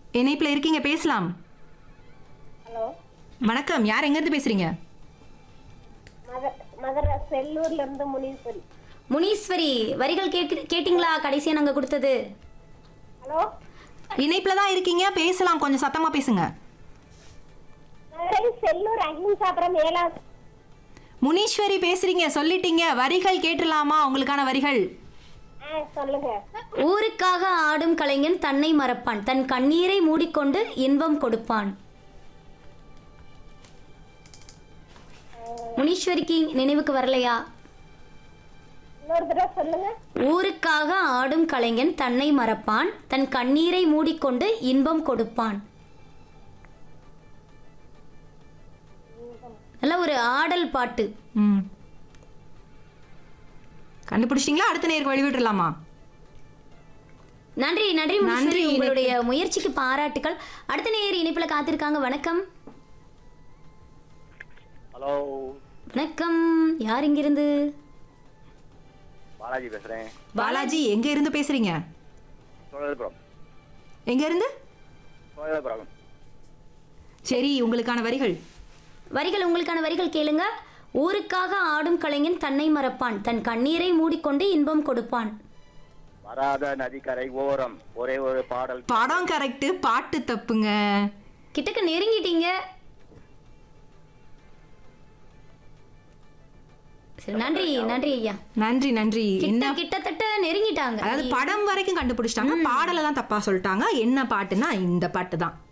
இணைப்புல இருக்கீங்க பேசலாம் ஹலோ வணக்கம் யார் எங்க இருந்து பேசுறீங்க மத மதுரை செல்லூர்ல இருந்து முனீஸ்வரி முனீஸ்வரி வரிகள் கேட்டு கேட்டிங்களா கடைசியா நாங்க கொடுத்தது ஹலோ இணைப்புல தான் இருக்கீங்க பேசலாம் கொஞ்சம் சத்தமா பேசுங்க மதுரை செல்லூர் அகிம்சாபுரம் ஏழாவது முனீஸ்வரி பேசுறீங்க சொல்லிட்டீங்க வரிகள் கேட்டுலாமா உங்களுக்கான வரிகள் ஆ சொல்லுங்க ஊருக்காக ஆடும் கலைஞன் தன்னை மறப்பான் தன் கண்ணீரை மூடிக்கொண்டு இன்பம் கொடுப்பான் முனீஸ்வரிக்கு நினைவுக்கு வரலையா இன்னொரு தடவை சொல்லுங்க ஊருக்காக ஆடும் கலைஞன் தன்னை மறப்பான் தன் கண்ணீரை மூடிக்கொண்டு இன்பம் கொடுப்பான் நல்ல ஒரு ஆடல் பாட்டு ம் கண்டுபிடிச்சிட்டீங்களா அடுத்த நேருக்கு வழிவிட்டுலாமா நன்றி நன்றி நன்றி நன்றி, உங்களுடைய முயற்சிக்கு பாராட்டுக்கள் அடுத்த நேர் இணைப்புல காத்திருக்காங்க வணக்கம் ஹலோ வணக்கம் யார் இங்கிருந்து பாலாஜி பேசுறேன் பாலாஜி எங்க இருந்து பேசுறீங்க சோழபுரம் எங்க இருந்து சோழபுரம் சரி உங்களுக்கான வரிகள் வரிகள் உங்களுக்கான வரிகள் கேளுங்க ஊருக்காக ஆடும் கலைஞன் தன்னை மறப்பான் தன் கண்ணீரை மூடிக்கொண்டு இன்பம் கொடுப்பான் வராத நதிக்கரை ஓரம் ஒரே ஒரு பாடல் படம் கரெக்ட் பாட்டு தப்புங்க கிட்டக்க நெருங்கிட்டீங்க சரி நன்றி நன்றி ஐயா நன்றி நன்றி என்ன கிட்ட கிட்டத்தட்ட நெருங்கிட்டாங்க அதாவது படம் வரைக்கும் கண்டுபிடிச்சிட்டாங்க பாடலை தான் தப்பா சொல்லிட்டாங்க என்ன பாட்டுனா இந்த பாட்டு தான்